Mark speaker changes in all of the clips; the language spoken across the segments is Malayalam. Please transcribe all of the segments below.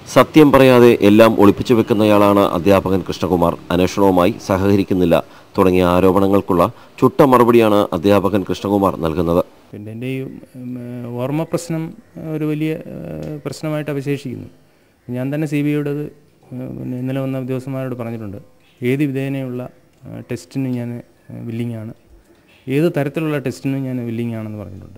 Speaker 1: സത്യം പറയാതെ എല്ലാം ഒളിപ്പിച്ചു വെക്കുന്നയാളാണ് അധ്യാപകൻ കൃഷ്ണകുമാർ അന്വേഷണവുമായി സഹകരിക്കുന്നില്ല തുടങ്ങിയ ആരോപണങ്ങൾക്കുള്ള ചുട്ട മറുപടിയാണ് അധ്യാപകൻ കൃഷ്ണകുമാർ നൽകുന്നത്
Speaker 2: പിന്നെ എൻ്റെ ഈ ഉം, ഓർമ്മ പ്രശ്നം ഒരു വലിയ ഏഹ്, പ്രശ്നമായിട്ട് അവശേഷിക്കുന്നു ഞാൻ തന്നെ സി ബി ഐയോടത് പിന്നെ ഇന്നലെ വന്ന ഉദ്യോഗസ്ഥന്മാരോട് പറഞ്ഞിട്ടുണ്ട് ഏത് വിധേനയുള്ള ഏഹ്, ടെസ്റ്റിന് ഞാൻ വില്ലിംഗ് ആണ് ഏത് തരത്തിലുള്ള ടെസ്റ്റിനും ഞാൻ വില്ലിംഗ് ആണെന്ന് പറഞ്ഞിട്ടുണ്ട്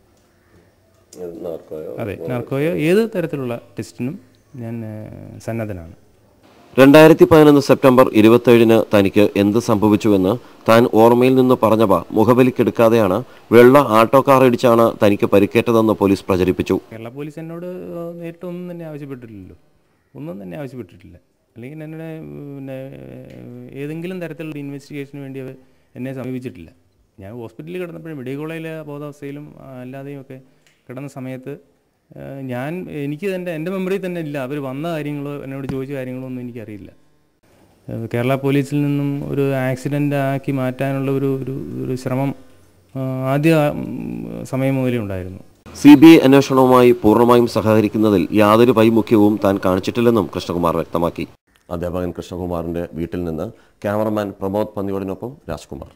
Speaker 2: അതെ നാർക്കോയോ ഏത് തരത്തിലുള്ള ടെസ്റ്റിനും ഞാൻ ഏഹ്, സന്നദ്ധനാണ്
Speaker 1: രണ്ടായിരത്തി പതിനൊന്ന് സെപ്റ്റംബർ ഇരുപത്തേഴിന് തനിക്ക് എന്ത് സംഭവിച്ചുവെന്ന് താൻ ഓർമ്മയിൽ നിന്ന് പറഞ്ഞവ മുഖബലിക്കെടുക്കാതെയാണ് വെള്ള ആട്ടോ കാർ ഇടിച്ചാണ് തനിക്ക് പരിക്കേറ്റതെന്ന് പോലീസ് പ്രചരിപ്പിച്ചു
Speaker 2: കേരള പോലീസ് എന്നോട് ഏഹ്, നേരിട്ട് ഒന്നും തന്നെ ആവശ്യപ്പെട്ടിട്ടില്ലല്ലോ ഒന്നും തന്നെ ആവശ്യപ്പെട്ടിട്ടില്ല അല്ലെങ്കിൽ എന്നെ പിന്നെ ഏഹ്, ഏതെങ്കിലും തരത്തിലുള്ള ഇൻവെസ്റ്റിഗേഷന് വേണ്ടി അവർ എന്നെ സമീപിച്ചിട്ടില്ല ഞാൻ ഹോസ്പിറ്റലിൽ കിടന്നപ്പോഴും മെഡിക്കൽ കോളേജിലെ ബോധാവസ്ഥയിലും ആ, അല്ലാതെയും ഒക്കെ കിടന്ന സമയത്ത് ഏഹ്, ഞാൻ എനിക്ക് തന്നെ എൻ്റെ മെമ്മറിയിൽ തന്നെ ഇല്ല അവർ വന്ന കാര്യങ്ങളോ എന്നോട് ചോദിച്ച കാര്യങ്ങളോ ഒന്നും എനിക്കറിയില്ല ഏഹ്, കേരള പോലീസിൽ നിന്നും ഒരു ആക്സിഡൻ്റ് ആക്കി മാറ്റാനുള്ള ഒരു ഒരു ഒരു ശ്രമം ആ, ആദ്യ ഉം, സമയം മുതലേ ഉണ്ടായിരുന്നു
Speaker 1: സി ബി ഐ അന്വേഷണവുമായി പൂർണ്ണമായും സഹകരിക്കുന്നതിൽ യാതൊരു വൈമുഖ്യവും താൻ കാണിച്ചിട്ടില്ലെന്നും കൃഷ്ണകുമാർ വ്യക്തമാക്കി അധ്യാപകൻ കൃഷ്ണകുമാറിന്റെ വീട്ടിൽ നിന്ന് ക്യാമറമാൻ പ്രമോദ് പന്നിയോടിനൊപ്പം രാജ്കുമാർ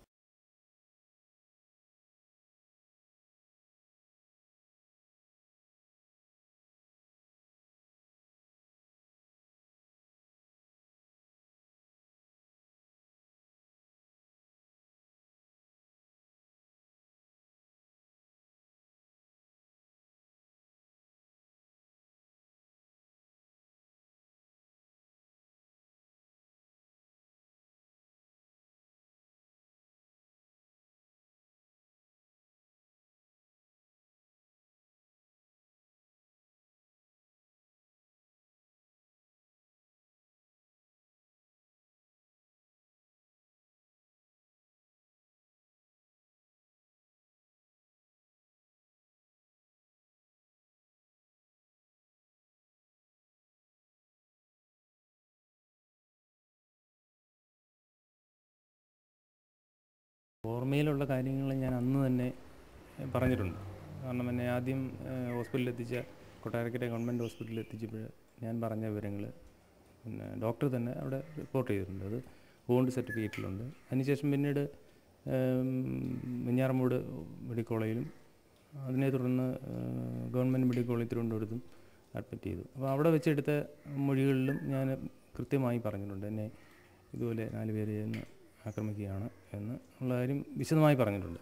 Speaker 2: ഓർമ്മയിലുള്ള കാര്യങ്ങൾ ഞാൻ അന്ന് തന്നെ ഏഹ്, പറഞ്ഞിട്ടുണ്ട് കാരണം എന്നെ ആദ്യം ഏഹ്, ഹോസ്പിറ്റലിൽ എത്തിച്ച കൊട്ടാരക്കര ഗവൺമെൻറ് ഹോസ്പിറ്റലിൽ എത്തിച്ചപ്പോൾ ഞാൻ പറഞ്ഞ വിവരങ്ങൾ പിന്നെ ഡോക്ടർ തന്നെ അവിടെ റിപ്പോർട്ട് ചെയ്തിട്ടുണ്ട് അത് വോണ്ട് സർട്ടിഫിക്കറ്റിലുണ്ട് അതിനുശേഷം പിന്നീട് ഏം, വെഞ്ഞാറമൂട് മെഡിക്കൽ കോളേജിലും അതിനെ തുടർന്ന് ഏഹ്, ഗവൺമെൻറ് മെഡിക്കൽ കോളേജ് തിരുവനന്തപുരത്തും അഡ്മിറ്റ് ചെയ്തു അപ്പോൾ അവിടെ വെച്ചെടുത്ത മൊഴികളിലും ഞാൻ കൃത്യമായി പറഞ്ഞിട്ടുണ്ട് എന്നെ ഇതുപോലെ നാല് പേര് ചെന്ന് ആക്രമിക്കുകയാണ് എന്ന് ഉള്ള കാര്യം വിശദമായി പറഞ്ഞിട്ടുണ്ട്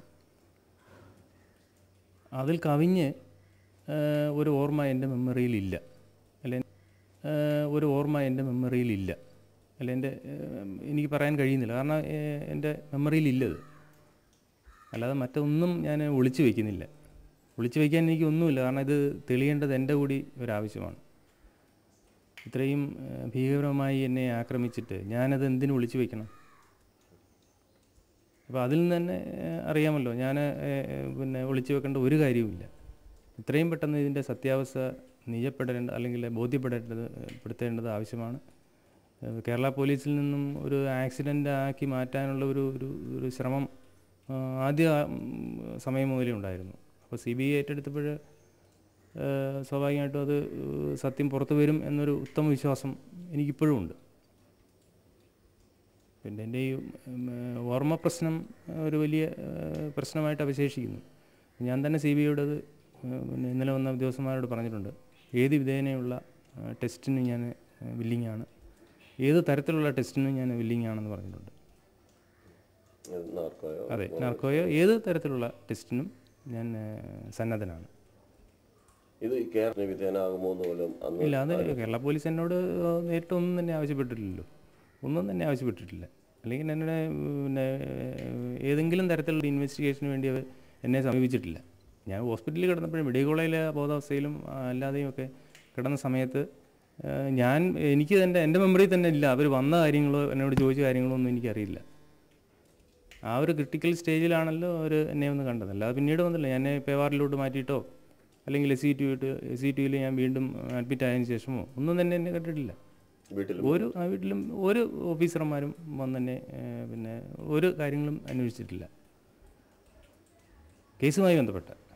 Speaker 2: അതിൽ കവിഞ്ഞ് ഏഹ്, ഒരു ഓർമ്മ എൻ്റെ മെമ്മറിയിലില്ല അല്ലെ ഏഹ്, ഒരു ഓർമ്മ എൻ്റെ മെമ്മറിയിലില്ല അല്ല എൻ്റെ ഏഹ്, എനിക്ക് പറയാൻ കഴിയുന്നില്ല കാരണം ഏഹ്, എൻ്റെ മെമ്മറിയിലില്ലത് അല്ലാതെ മറ്റൊന്നും ഞാൻ ഒളിച്ചു വയ്ക്കുന്നില്ല ഒളിച്ചു വയ്ക്കാൻ എനിക്ക് ഒന്നുമില്ല കാരണം ഇത് തെളിയേണ്ടത് എൻ്റെ കൂടി ഒരാവശ്യമാണ് ഇത്രയും ഏഹ്, ഭീകരമായി എന്നെ ആക്രമിച്ചിട്ട് ഞാനത് എന്തിനു ഒളിച്ചു വയ്ക്കണം അപ്പോൾ അതിൽ നിന്ന് തന്നെ ഏഹ്, അറിയാമല്ലോ ഞാൻ പിന്നെ ഒളിച്ചു വെക്കേണ്ട ഒരു കാര്യവുമില്ല ഇത്രയും പെട്ടെന്ന് ഇതിൻ്റെ സത്യാവസ്ഥ നിജപ്പെടേണ്ട അല്ലെങ്കിൽ ബോധ്യപ്പെടേണ്ടത് പെടുത്തേണ്ടത് ആവശ്യമാണ് ഏഹ്, കേരള പോലീസിൽ നിന്നും ഒരു ആക്സിഡൻ്റ് ആക്കി മാറ്റാനുള്ള ഒരു ഒരു ഒരു ശ്രമം ആ, ആദ്യ ഉം, സമയം മുതലേ ഉണ്ടായിരുന്നു അപ്പോൾ സി ബി ഐ ഏറ്റെടുത്തപ്പോൾ ഏഹ്, സ്വാഭാവികമായിട്ടും അത് ഏഹ്, സത്യം പുറത്തു വരും എന്നൊരു ഉത്തമ വിശ്വാസം എനിക്കിപ്പോഴും ഉണ്ട് പിന്നെ എൻ്റെ ഈ ഉം, ഓർമ്മ പ്രശ്നം ഒരു വലിയ ഏഹ്, പ്രശ്നമായിട്ട് അവശേഷിക്കുന്നു ഞാൻ തന്നെ സി ബി ഐയോടത് പിന്നെ ഇന്നലെ വന്ന ഉദ്യോഗസ്ഥന്മാരോട് പറഞ്ഞിട്ടുണ്ട് ഏത് വിധേനയുള്ള ഏഹ്, ടെസ്റ്റിന് ഞാൻ വില്ലിംഗ് ആണ് ഏത് തരത്തിലുള്ള ടെസ്റ്റിനും ഞാൻ വില്ലിംഗ് ആണെന്ന് പറഞ്ഞിട്ടുണ്ട് അതെ നാർക്കോയോ ഏത് തരത്തിലുള്ള ടെസ്റ്റിനും ഞാൻ ഏഹ്, സന്നദ്ധനാണ്
Speaker 1: ഇത് കേരള വിധേയനാകുമോ എന്ന് പോലും അന്ന്
Speaker 2: ഇല്ല അത് കേരള പോലീസ് എന്നോട് ഏഹ്, നേരിട്ട് ഒന്നും തന്നെ ആവശ്യപ്പെട്ടിട്ടില്ലല്ലോ ഒന്നും തന്നെ ആവശ്യപ്പെട്ടിട്ടില്ല അല്ലെങ്കിൽ എന്നെ പിന്നെ ഏഹ്, ഏതെങ്കിലും തരത്തിലുള്ള ഇൻവെസ്റ്റിഗേഷന് വേണ്ടി അവർ എന്നെ സമീപിച്ചിട്ടില്ല ഞാൻ ഹോസ്പിറ്റലിൽ കിടന്നപ്പോഴും മെഡിക്കൽ കോളേജിലെ ബോധാവസ്ഥയിലും ആ, അല്ലാതെയും ഒക്കെ കിടന്ന സമയത്ത് ഏഹ്, ഞാൻ എനിക്ക് തന്നെ എൻ്റെ മെമ്മറിയിൽ തന്നെ ഇല്ല അവർ വന്ന കാര്യങ്ങളോ എന്നോട് ചോദിച്ച കാര്യങ്ങളോ ഒന്നും എനിക്കറിയില്ല ആ ഒരു ക്രിട്ടിക്കൽ സ്റ്റേജിലാണല്ലോ അവർ എന്നെ ഒന്ന് കണ്ടത് അല്ലാതെ പിന്നീട് വന്നില്ല ഞാൻ പേവാറിലോട്ട് മാറ്റിയിട്ടോ അല്ലെങ്കിൽ എസ് സി ടി വിട്ട് എസ് സി ടി വിയിൽ ഞാൻ വീണ്ടും അഡ്മിറ്റ് ആയതിനു ശേഷമോ ഒന്നും തന്നെ എന്നെ കണ്ടിട്ടില്ല
Speaker 1: വീട്ടിൽ
Speaker 2: ഒരു ആ വീട്ടിലും ഒരു ഓഫീസർമാരും വന്ന് തന്നെ ഏഹ്, പിന്നെ ഒരു കാര്യങ്ങളും അന്വേഷിച്ചിട്ടില്ല കേസുമായി ബന്ധപ്പെട്ട്